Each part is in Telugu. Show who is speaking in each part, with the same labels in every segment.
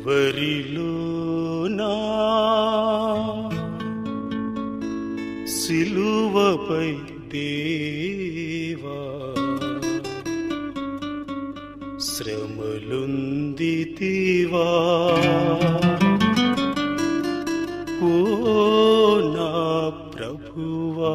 Speaker 1: కలువరిలోనా సిలువపై దేవా శ్రమలుందితివా ఓ నా ప్రభువా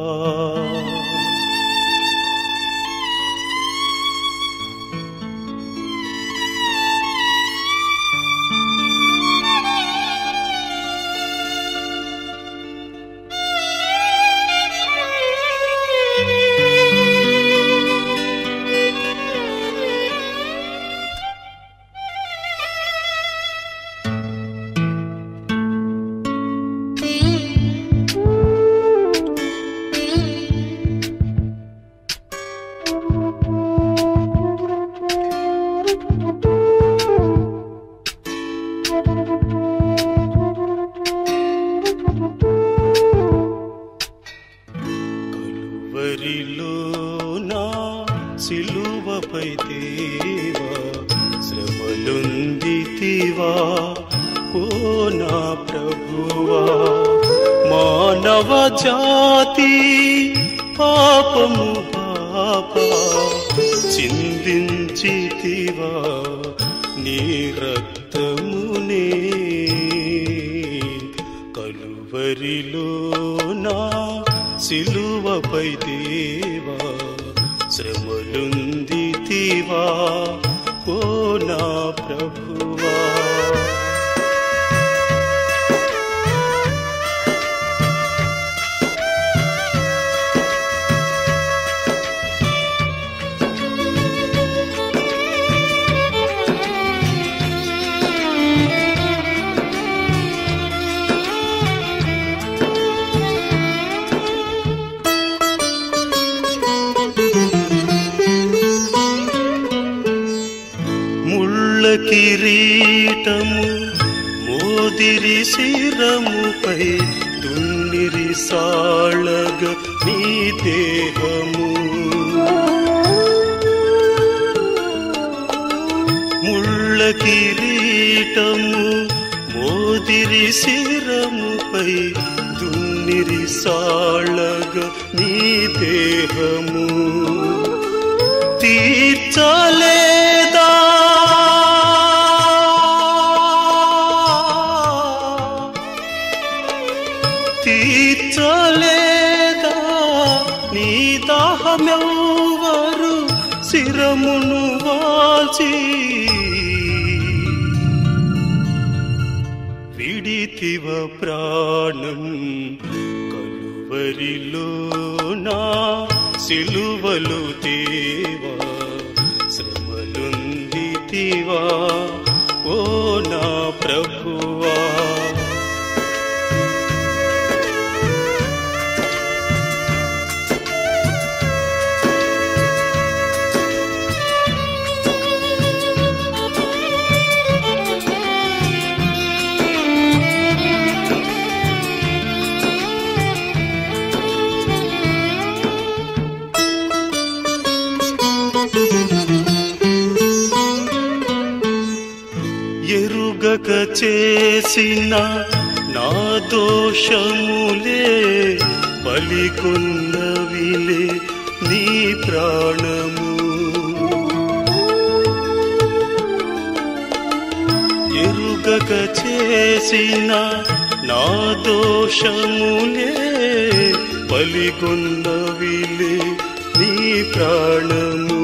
Speaker 1: కలువరిలోనా సిలువపై దేవా శ్రమలుందితివా ఓ నా ప్రభువా మానవ జాతి పాపము పాప చిందించితివా నీ రక్తమునే కలువరిలోనా సిలువపై దేవా శ్రమలుందితివా ఓ నా ప్రభువా ముళ్ళ కిరీటము మోదిరి శిరముపై దున్నిరి సాళగ నీ దేహము ముళ్ళ కిరీటము మోదిరి శిరముపై దున్నిరి సాళగ నీ దేహము తీర్చలేదా తీర్చలేదా నీ దాహమెవ్వరు శిరమును వాల్చి విడితివ ప్రాణం కలువరిలోనా సిలువలు దేవా శ్రమలుందితివా ఓ నా ప్రభువా ఎరుగక చేసిన నా దోషములే బలికొన్నవిలే నీ ప్రాణము ఎరుగక చేసిన నా దోషములే బలికొన్నవిలే నీ ప్రాణము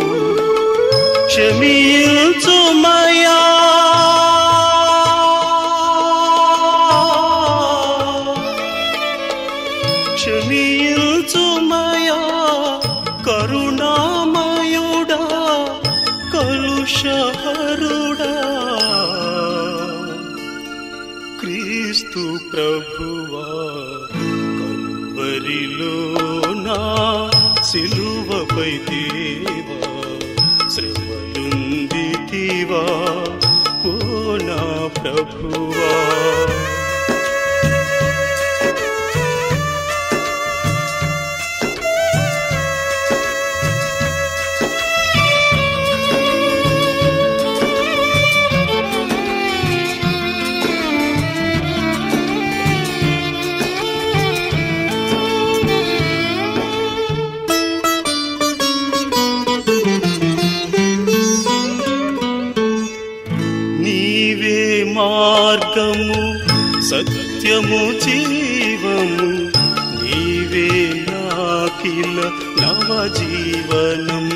Speaker 1: క్షమించుమయా క్షమించుమయా కరుణామయుడా కలుషహరుడా క్రీస్తు ప్రభువా కల్వరిలోనా సిలువపై దేవా శ్రమలుందితివా ఓ నా ప్రభువా మార్గము సత్యము జీవము నీవే నాకిల నవజీవనం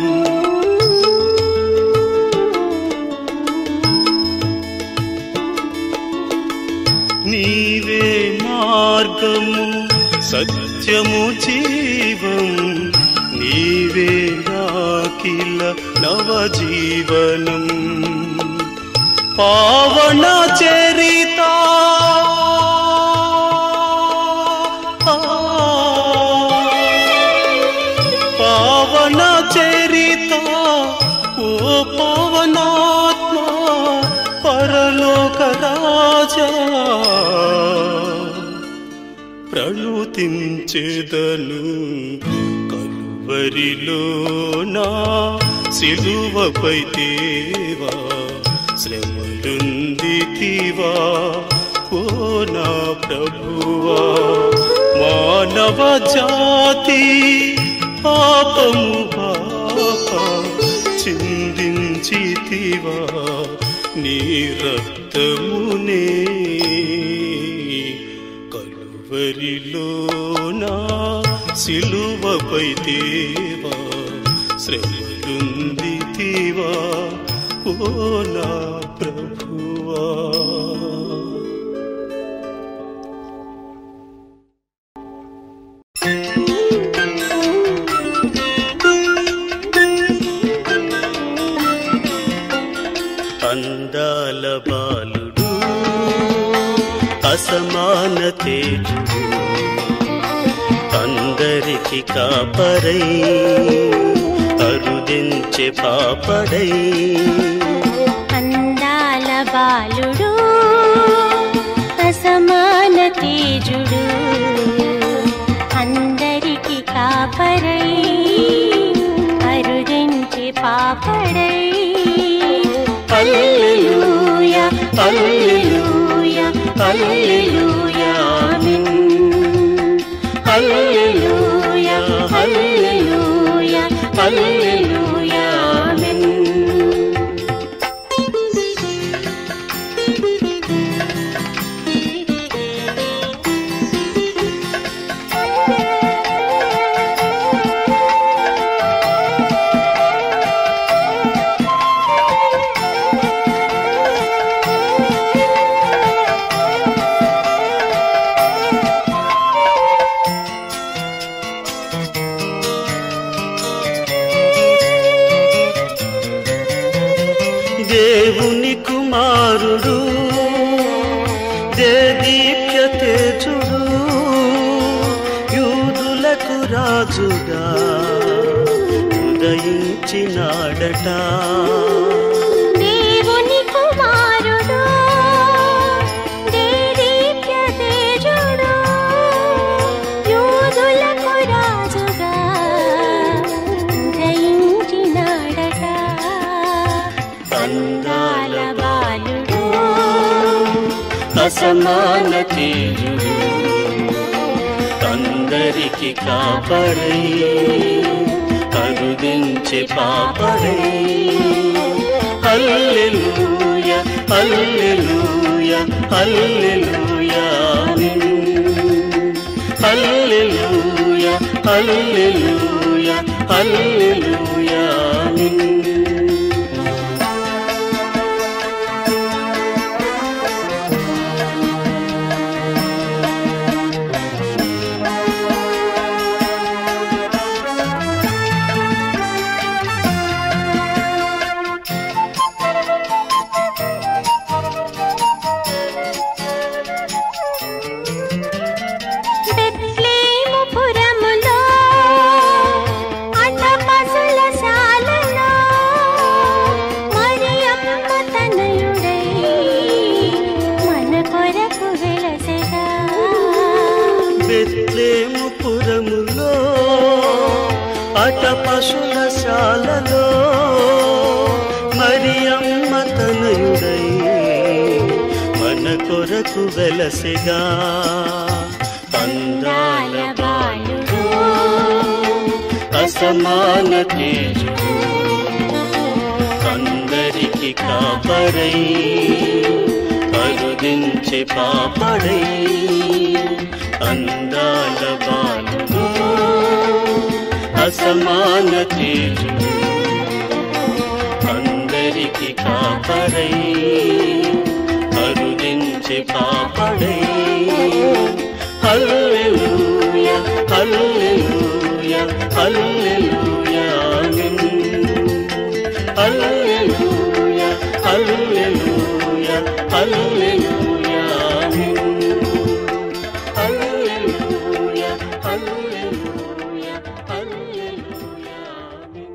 Speaker 1: నీవే మార్గము సత్యము జీవం నీవే నాకిల నవజీవనం పావన చరిత పావన చరిత ఓ పవనాత్మ పరలోక రాజా ప్రణుతించెదను కలువరిలో నా సిలువపై దేవా శ్రమలుందితివా ఓ నా ప్రభువా మానవ జాతి పాపము పాప చిందించితివా నీ రక్తమునే కలువరిలో నా సిలువపై దేవా శ్రమలుందితివా ఓ నా ప్రభువా అందాల బాలుడు అసమాన తేజుడు అందరికి కాపరై అరుదించే పాపడై
Speaker 2: అందాల బాలుడు అసమాన తేజుడు అందరికి కాపరై అరుదించి పాపడై
Speaker 1: హల్లెలూయా హల్లెలూయా హల్లెలూయా ఆమేన్ హల్లెలూయా హల్లెలూయా హల్లెలూయా ఆమేన్ దేవుని కుమారుడు దేదీప్య తేజుడు యూదులకు రాజుగా ఉదయించినాడట
Speaker 2: దేవుని కుమారుడు దేదీప్య తేజుడు యూదులకు రాజుగా ఉదయించినాడట అందాల బాలుడు
Speaker 1: అసమాన తేజుడు అందరికి కాపరై అరుదించే పాపడై హల్లెలూయా హల్లెలూయా హల్లెలూయా ఆమేన్. హల్లెలూయా హల్లెలూయా హల్లెలూయా ఆమేన్.
Speaker 2: బెత్లెహేము పురములో అన్నపసుల శాలలో మరియమ్మ తనయుడై మన కొరకు వెలసెగా
Speaker 1: బెత్లేము పురములో అట పశుల శాలలో మరియమ్మ తనయుడై మన కొరకు వెలసిగా అందాల బాలుడు అసమాన తేజుడు అందరికి కాపరై అరుదించే పాపడై అందాల బాలుడు అసమాన తేజుడు అందరికి కాపరై అరుదించే పాపడై హల్లెలూయా హల్లెలూయా హల్లెలూయా ఆమేన్ హల్లెలూయా హల్లెలూయా హల్లెలూయా ఆమేన్ హల్లెలూయా హల్లెలూయా హల్లెలూయా ఆమేన్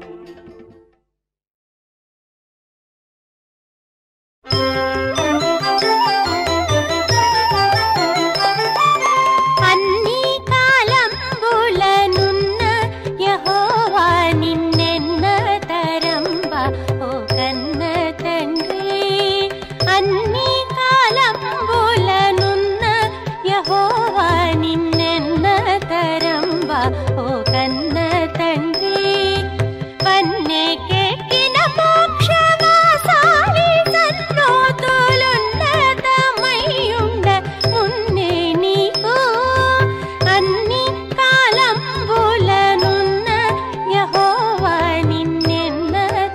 Speaker 2: అన్ని కాలంబులనున్న యెహోవా నిన్నెన్న తరంబ ఓ కన్న తండ్రి అన్ని కాలంబులనున్న యెహోవా నిన్నెన్న తరంబ ఓ కన్న తండ్రి వన్నెకెక్కిన మోక్షవాసాలి సన్నోతులున్నతమయ్యుండ మున్నే నీకు అన్ని కాలంబులనున్న యెహోవా నిన్నెన్న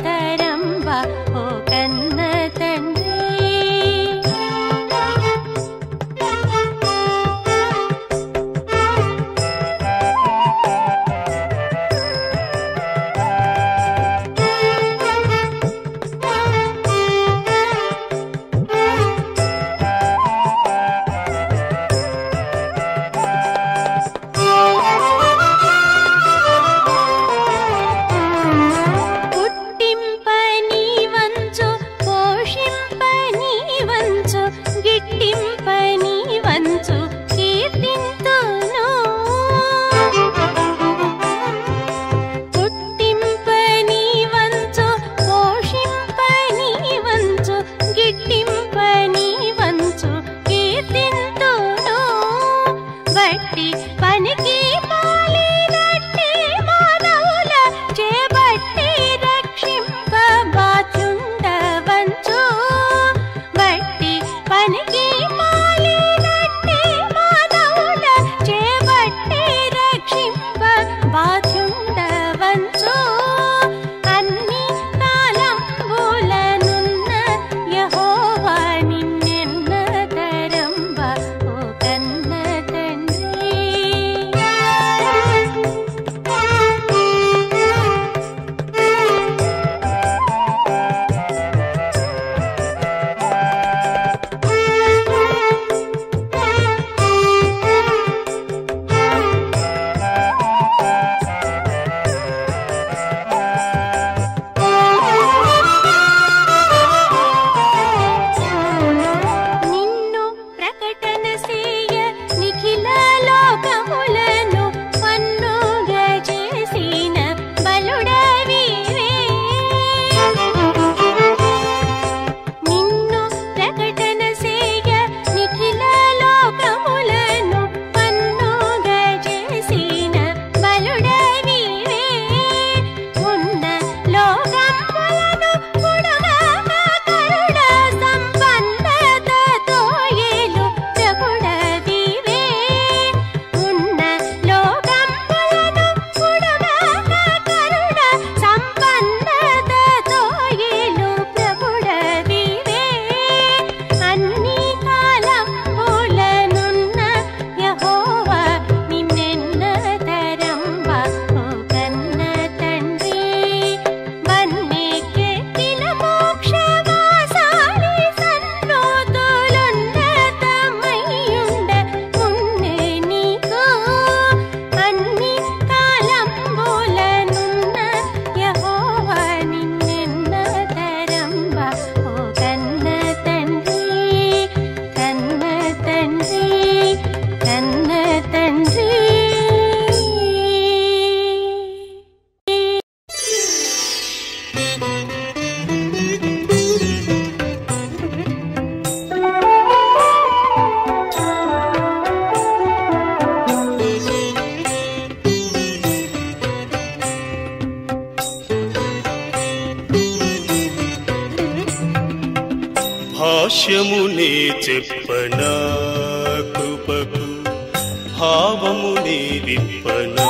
Speaker 3: భాష్యమునే చెప్పనా కృపకు భావమునే విప్పనా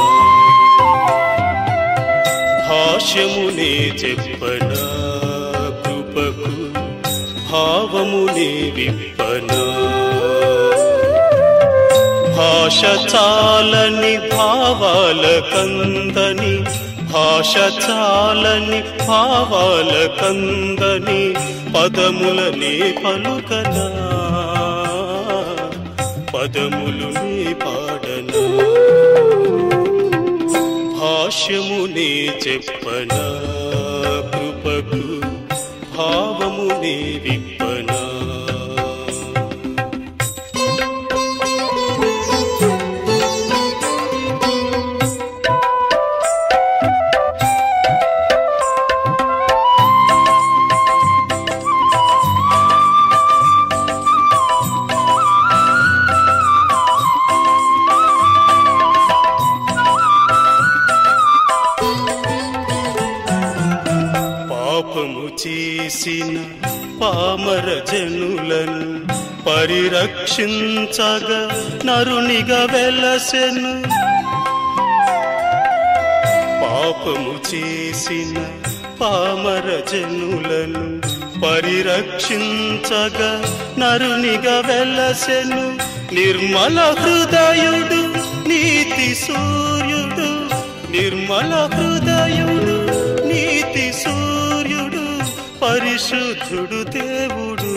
Speaker 3: భాష్యమునే చెప్పనా కృపకు భావమునే విప్పనా భాష చాలని భావాల కందని భాష చాలని భావాల కందని పదములనే పలుకనా పదములునే పాడనా భాష్యమునే చెప్పనా కృపకు భావమునే విప్పనా పాపము చేసిన పామర జనులను పరిరక్షించగా నరునిగా వెలసెను పాపము చేసిన పామర జనులను పరిరక్షించగా నరునిగా వెలసెను నిర్మల హృదయుడు నీతి సూర్యుడు నిర్మల హృదయుడు నీతి సూర్యుడు పరిశుద్ధుడు దేవుడు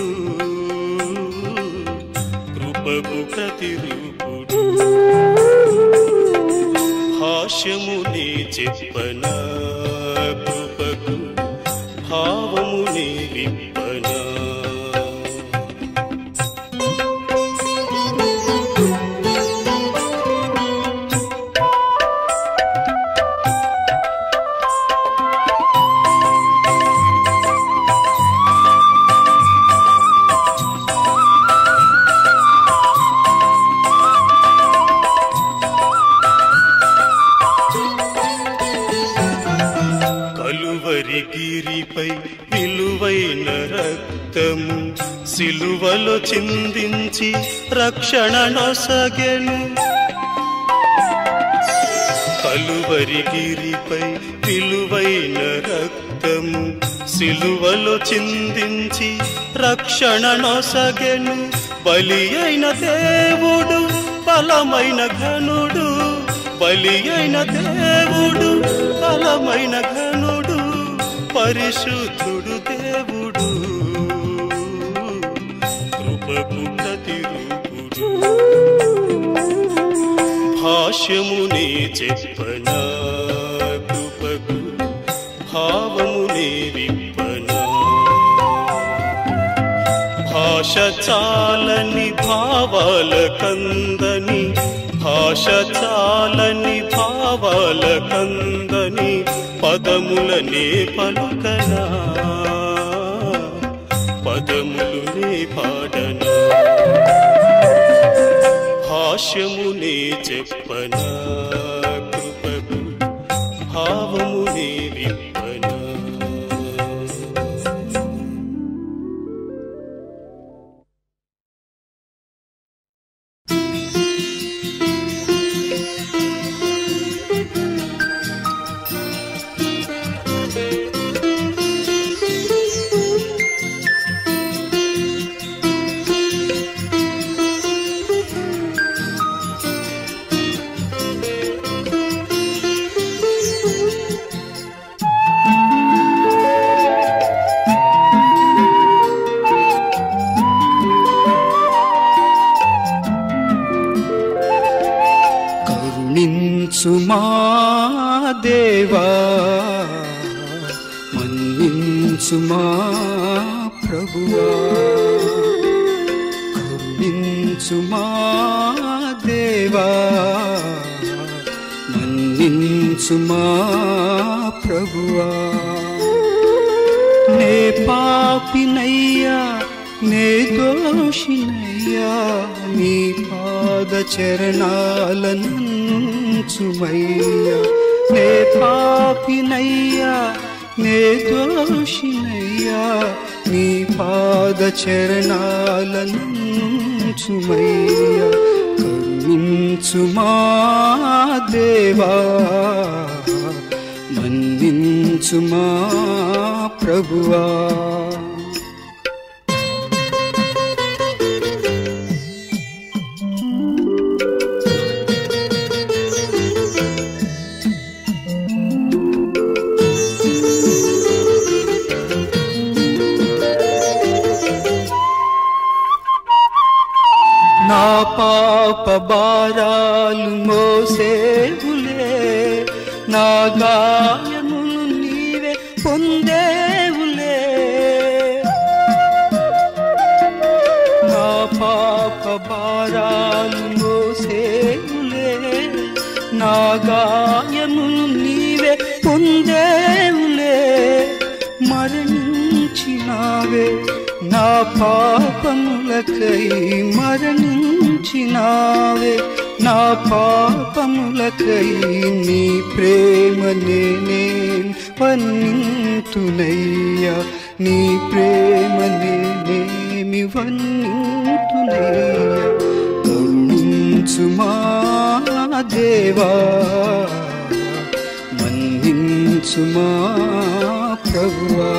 Speaker 3: కృపకు ప్రతిరూపుడు భాష్యముని చెప్పనా కృపకు భావముని విప్పనా కలువరి గిరిపై విలువైన రక్తము సిలువలో చిందించి రక్షణ నొసగెను కలువరి గిరిపై విలువైన రక్తము సిలువలో చిందించి రక్షణ నొసగెను బలి అయిన దేవుడు బలమైన ఘనుడు బలి అయిన దేవుడు బలమైన ఘనుడు పరిశుద్ధుడు దేవుడు కృపకు ప్రతిరూపుడు భాష్యమునే చెప్పనా కృపకు భావమునే విప్పనా భాష చాలని భావాల కందని భాష చాలని భావాల కందని పదములనే పలుకనా పదములునే పాడనా భాష్యమునే చెప్పనా కృపకు భావమునే విప్పనా
Speaker 4: కరుణించుమా దేవా మన్నించుమా ప్రభువా కరుణించుమా దేవా మన్నించుమా ప్రభువా నే పాపినయ్యా నే దోషినయ్యా నీ పాద చరణాలనంచుమయ్యా నే పాపినయ్యా నే దోషినయ్యా నీ పాద చరణాలనుచుమయ్యా కరుణించుమా దేవా మన్నించుమా ప్రభువా నా పాప భారాలు మోసేవులే నా గాయములు నీవే పొందేవులే నా పాప భారాలు మోసేవులే నా గాయములు నీవే పొందేవులే మరణించినావే నా పాపములకై మరణించినావే నా పాపములకై నీ ప్రేమ నేనే వన్నింతునయ్యా నీ ప్రేమ నేనేమి వన్నింతునయ్యా కరుణించుమా దేవా మన్నించుమా ప్రభువా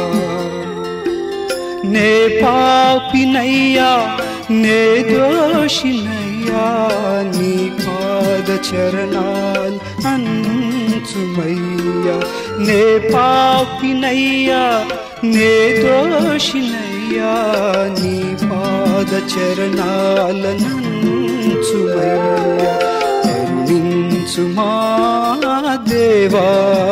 Speaker 4: నే పాపినయ్యా నే దోషినయ్యా నీ పాద చరణాల్ అంచుమయ్యా నే పాపినయ్యా నే దోషినయ్యా నీ పాద చరణాలనంచుమయ్యా కరుణించుమా దేవా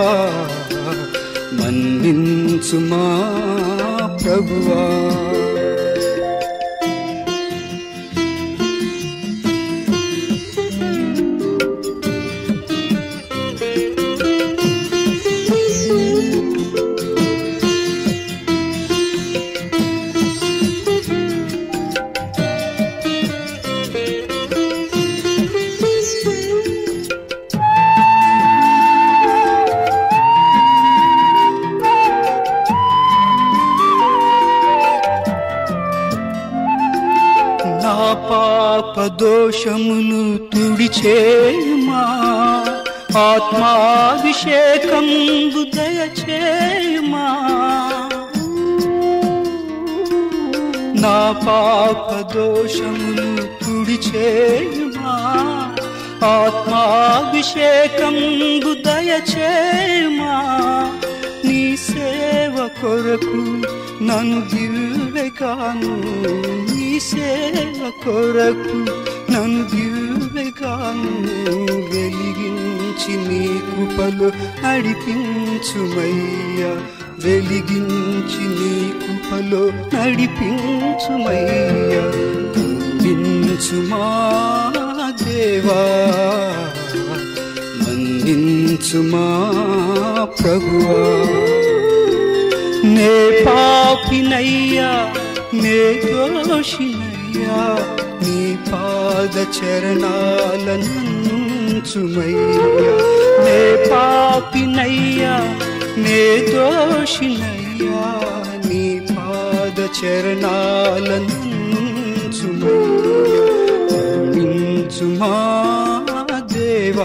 Speaker 4: మన్నించుమా ప్రభువా నా పాప దోషములు తుడిచేయుమా ఆత్మాభిషేకం దయచేయుమా నా పాప దోషములు తుడిచేయుమా ఆత్మాభిషేకం దయచేయుమా నీ సేవ కొరకు నన్ను దివ్వెగాను నీ సేవ కొరకు నన్ను దివ్వెగాను వెలిగించి నీ కృపలో నడిపించుమయ్యా వెలిగించి నీ కృపలో నడిపించుమయ్యా కరుణించుమా దేవా మన్నించుమా ప్రభువా నే పాపినయ్యా నే దోషినయ్యా నీ పాద చరణాలనంచుమయ్యా నే పాపినయ్యా నే దోషినయ్యా నీ పాద చరణాలనంచుమయ్యా కరుణించుమా దేవా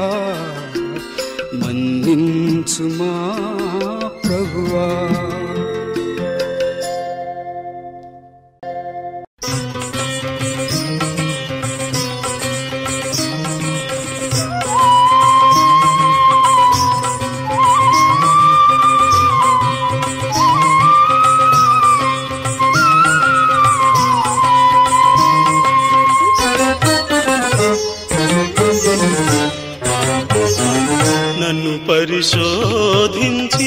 Speaker 4: మన్నించుమా ప్రభువా
Speaker 3: నన్ను పరిశోధించి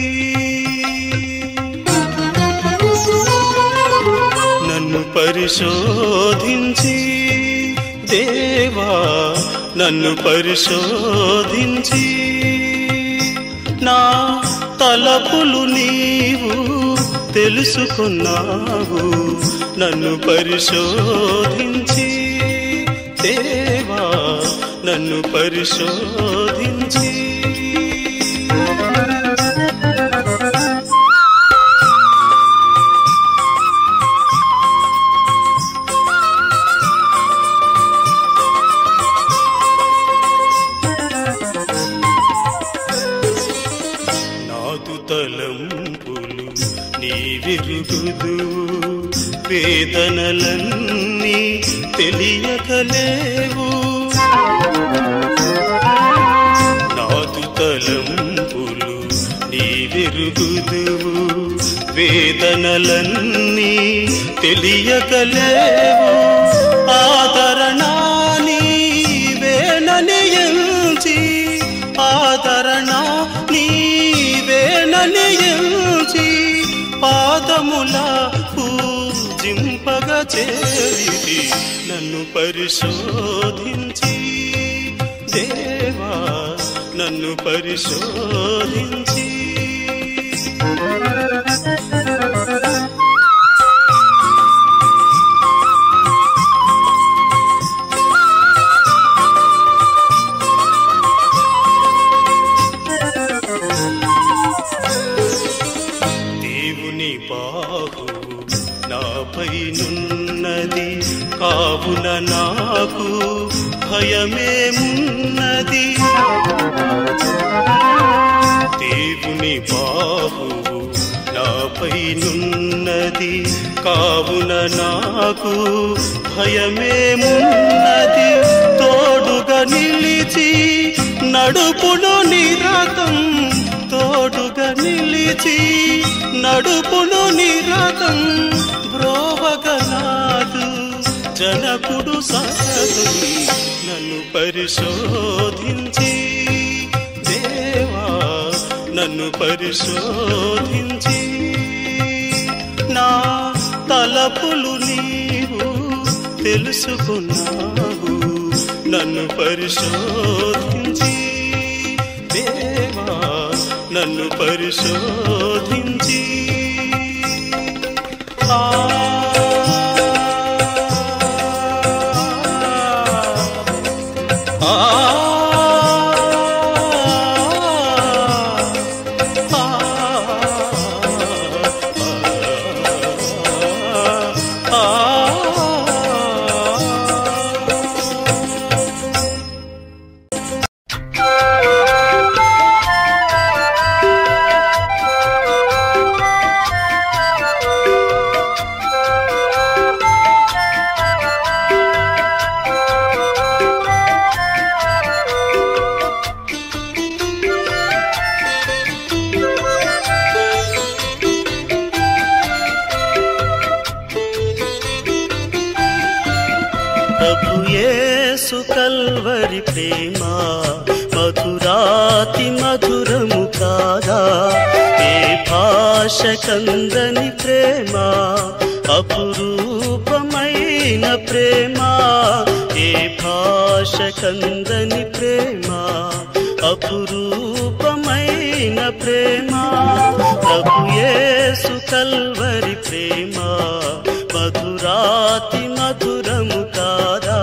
Speaker 3: నన్ను పరిశోధించి దేవా నన్ను పరిశోధించి నా తలపులు నీవు తెలుసుకున్నావు నన్ను పరిశోధించి దేవా నన్ను పరిశోధించి నీ విరుగుదు వేదనలన్నీ తెలియకలేవు నాదు తలంపులు నీ విరుగుదువు వేదనలన్నీ తెలియకలేవు ఆదరణ నీవేనని ఎంచి ఆదరణ నీవేనని ఎంచి పాదముల పూజింపగా చేరి నన్ను పరిశోధించి దేవా నన్ను పరిశోధించి దేవుని బాహువు నాపై నున్నది కావున నాకు భయమేమున్నది దేవుని బాహువు నాపై నున్నది కావున నాకు భయమేమున్నది తోడుగా నిలిచి నడుపును నిరతం తోడుగా నిలిచి నడుపును నిరతం బ్రోవగనాదు జనకుడు సతదు నన్ను పరిశోధించి దేవా నన్ను పరిశోధించి నా తలపులు నీవు తెలుసుకున్నావు నన్ను పరిశోధించి దేవా నన్ను పరిశోధించి ఆ ఆ ప్రభు యేసు కల్వరి ప్రేమ మధురాతి మధురము కాదా ఏ భాష కందని ప్రేమ అపురూపమైన ప్రేమ ఏ భాష కందని ప్రేమ అపురూపమైన ప్రేమ ప్రభు యేసు కల్వరి ప్రేమ మధురాతి మధురము కాదా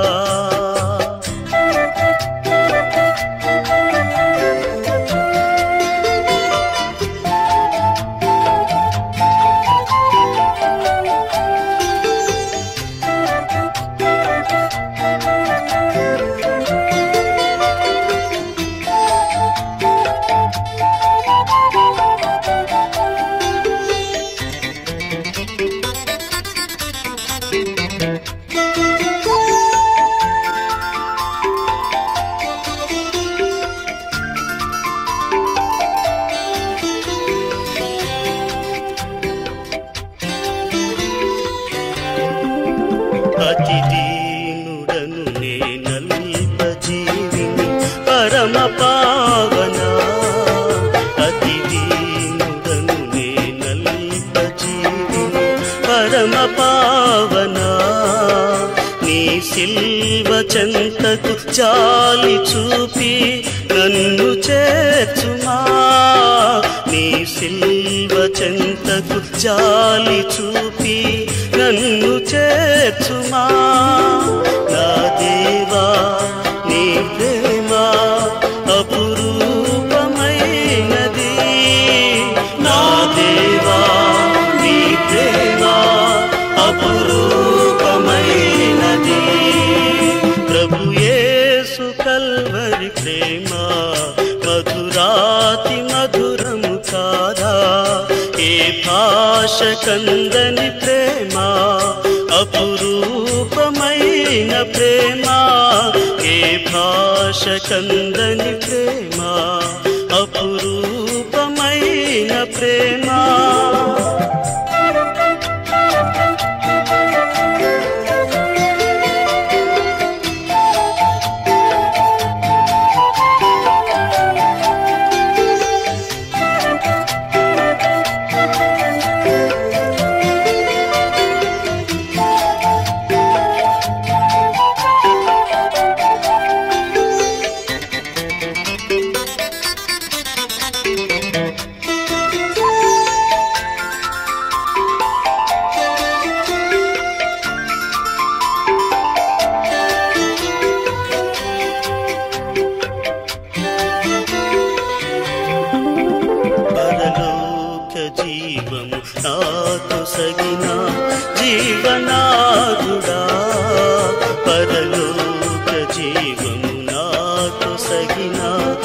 Speaker 3: అతి దీనుడను నేనల్ప జీవిని పరమ పావన అతి దీనుడను నేనల్ప జీవిని పరమ పావన నీ సిల్వ చెంతకు చాలి చూపి నన్ను చేర్చుమా నీ సిల్వ చెంతకు చాలి చూపి నన్ను చేర్చుమా నా దేవా నీ ప్రేమ అపురూపమైనది నా దేవా నీ ప్రేమ అపురూపమైనది ప్రభు యేసు కల్వరి ప్రేమ మధురాతి మధురము కాదా ఏ భా భాష కందని ప్రేమ అపురూపమైన ప్రేమ ఏ భాష కందని ప్రేమ అపురూపమైన ప్రేమ పరలోక జీవము నాతో సగిన జీవనాథుడా పరలోక జీవము నాతో సగిన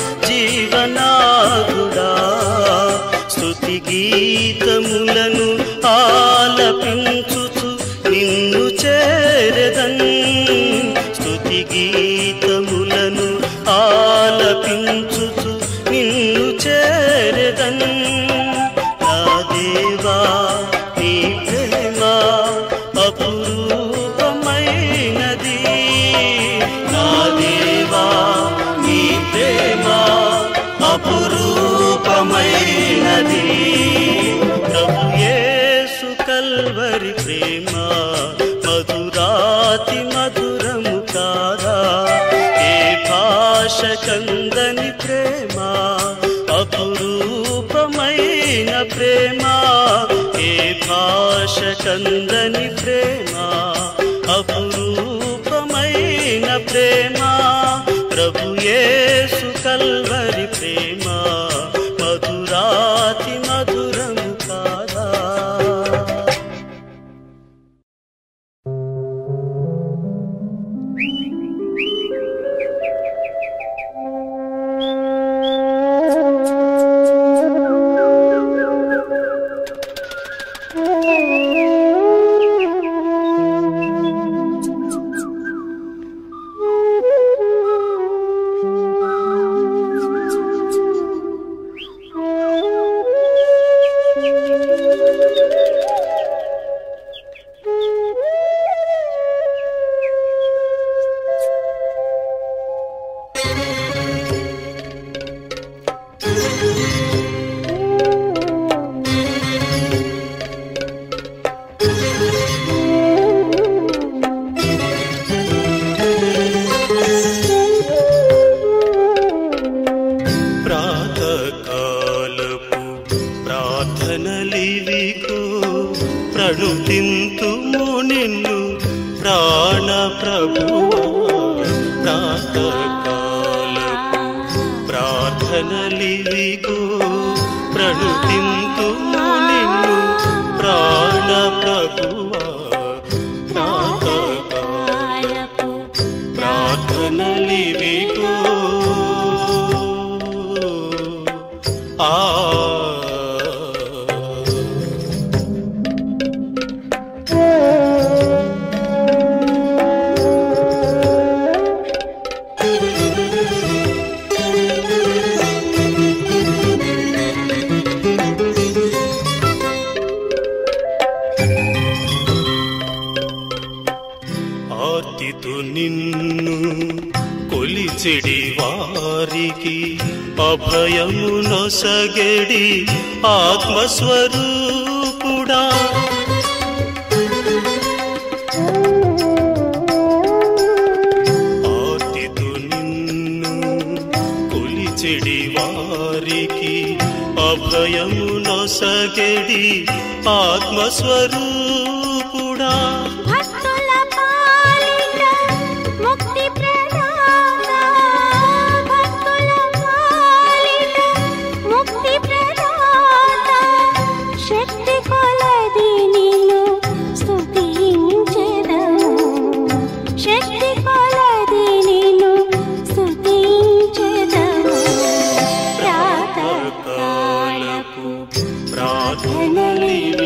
Speaker 3: జీవనాథుడా స్తుతి గీతములను ఆలపించుచు నిన్ను చేరదన్ స్తుతి గీతములను ఆలపించుచు నిన్ను చేరదన్ నా దేవా నీ ప్రేమ అపురూపమైనది నా దేవా నీ ప్రేమ అపురూపమైనది ప్రభు యేసు కల్వరి ప్రేమ మధురాతి మధురము కాదా ఏ భాష కందని ప్రేమ అపురూపమైన ప్రేమ ఏ భాష కందని ప్రేమ అపురూపమైన ప్రేమ ప్రభు యేసు కల్వరి ప్రేమ మధురాతి మధురము కాదా ప్రాతకాలపు ప్రార్థనలివికు ప్రణుతింతుము నిన్ను ప్రాణ ప్రభువా ప్రాతకాలపు ప్రార్థనలివికు ప్రణుతింతుము నిన్ను ప్రాణ ప్రభువా ప్రాతకాలపు ప్రార్థనలివిగో ఆ ఆర్తితో నిన్ను కొలిచెడి వారికి అభయము నొసగెడి ఆత్మస్వరూపుడా ఆర్తితో నిన్ను కొలిచెడి వారికి అభయము నొసగెడి ఆత్మస్వరూపుడా
Speaker 2: భక్తుల పాలిట ముక్తి ప్రదాత భక్తుల పాలిట ముక్తి ప్రదాత శక్తి కొలది నిన్ను స్తుతించెదము శక్తి కొలది నిన్ను స్తుతించెదము ప్రాతకాలపు
Speaker 3: ప్రార్థనలివి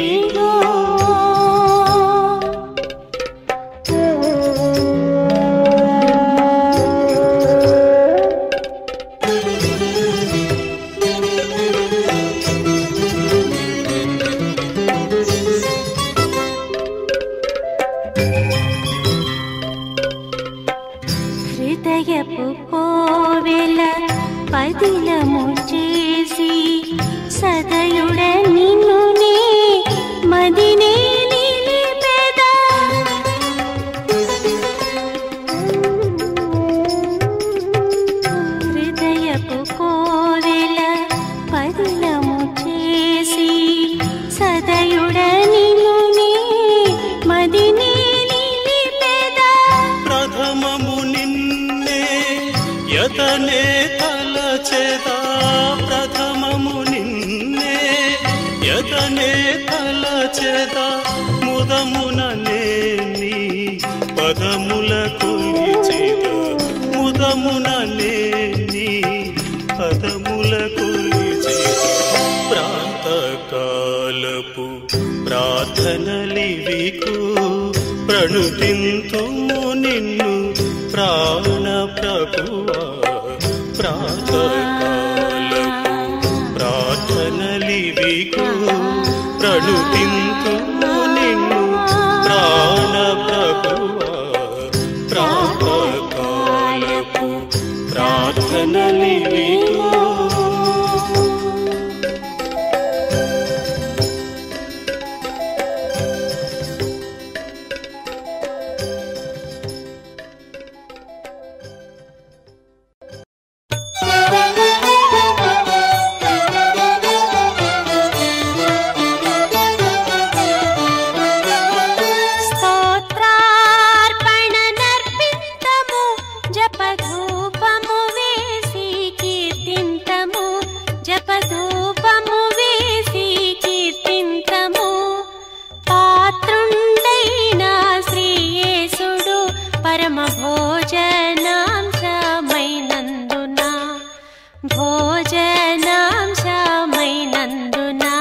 Speaker 3: తలచెద ముదమున నేని పదముల కొలిచేద ముదమున నేని పదముల కొలిచేద ప్రాతకాలపు ప్రార్థనలివికు ప్రణుతింతుము నిన్ను ప్రాణ ప్రభువా ప్రాతకాలపు ప్రార్థనలివికు ప్రణుతింతుము నిన్ను ప్రాణ ప్రభువా ప్రాతకాలపు ప్రార్థనలివికు
Speaker 2: స్తోత్రార్పణ నర్పింతము జపధూపము వేసి కీర్తింతము జపధూపము వేసి కీర్తింతము పాత్రుండైన శ్రీయేసుడు పరమ భోజనాంశమైనందున భోజనాంశమైనందున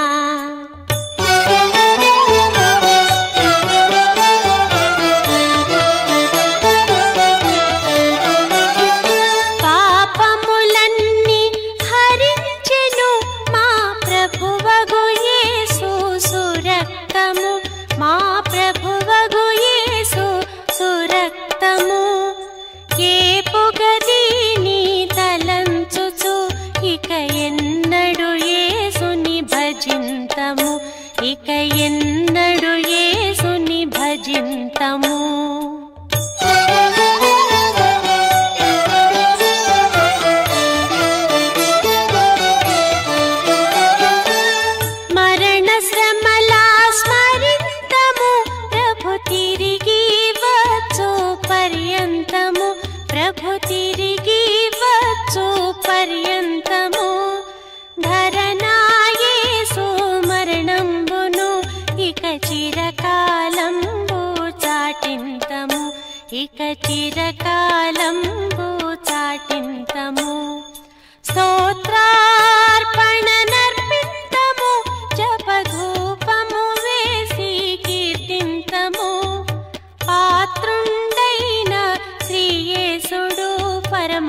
Speaker 2: పాపములన్నీ హరించెను మా ప్రభువగు యేసు సురక్తము మా ప్రభువగు యేసు సురక్తము ఏ పొగదీని తలంచుచు ఇక ఎన్నడు యేసుని భజింతము ఇక ఎన్నడు యేసుని భజింతము మరణ శ్రమలా స్మరింతము ప్రభు తిరిగి వచ్చు పర్యంతము ప్రభు తిరిగి వచ్చు పర్యంతము ధరనాయేసు మరణంబును ఇక చిరకాలంబు చాటింతము ఇక చిరకాలంబు చాటింతము స్తోత్రార్పణ నర్పింతము జపధూపము వేసి కీర్తింతము పాత్రుండైన శ్రీయేసుడు పరమ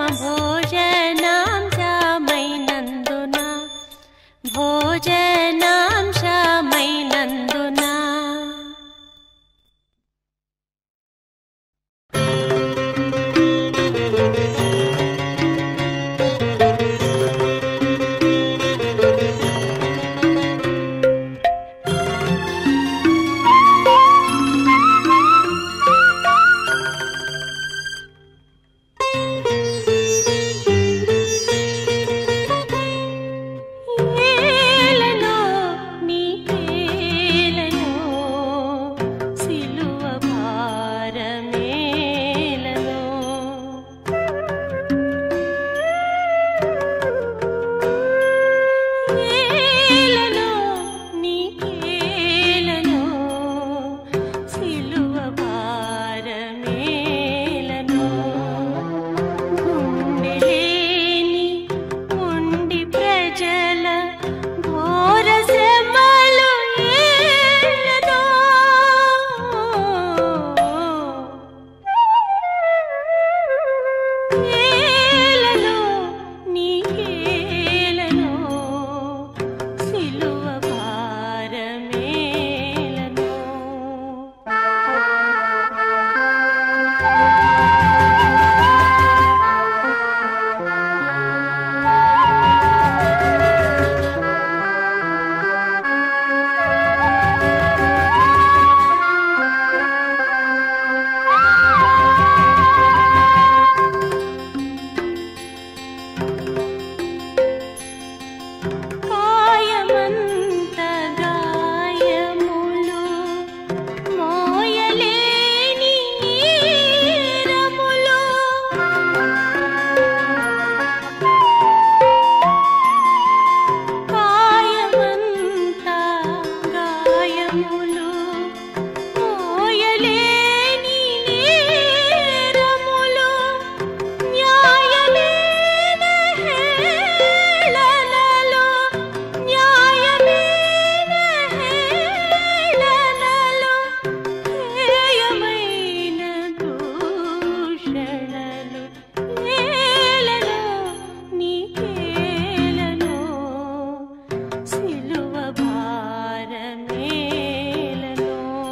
Speaker 2: భోజనాంశమైనందున భోజనాంశమైనందున
Speaker 3: స్తోత్రార్పణ
Speaker 2: భారములు మోయలేని నేరములు న్యాయమైన హేళనలు న్యాయమైన హేళనలు హేయమైన దూషణలు ఏలను నీకేలను సిలువ భారమేలను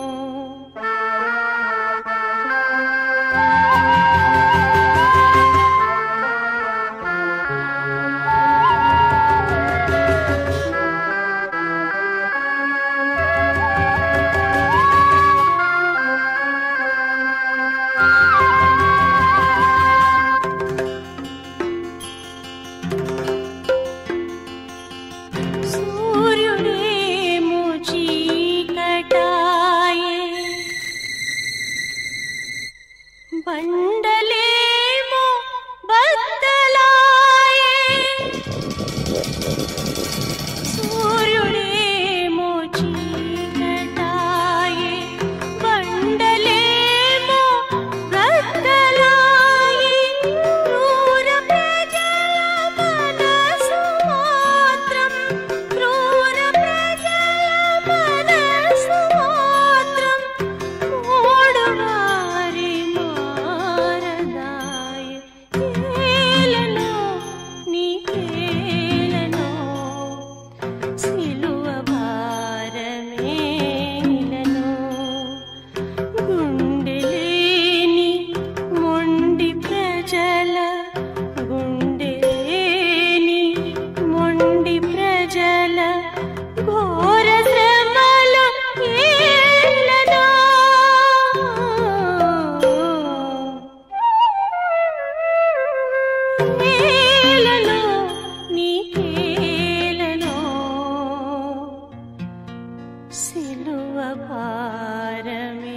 Speaker 2: సూర్యుడేమో చీకటాయే బండలేమో బద్దలాయే సూర్యుడేమో చీకటాయే బండలేమో బద్దలాయే క్రూర ప్రజల మనసు మాత్రం క్రూర ప్రజల మనసు మాత్రం మూడువారి మారదాయ ఏలను నీకేలను సిలువ భారమేలను గుండెలేని మొండి ప్రజల గుండెలేని మొండి ప్రజల ఘోర శ్రమల ఏలనా ఏలనో నీకేలనో సిలువ భారమే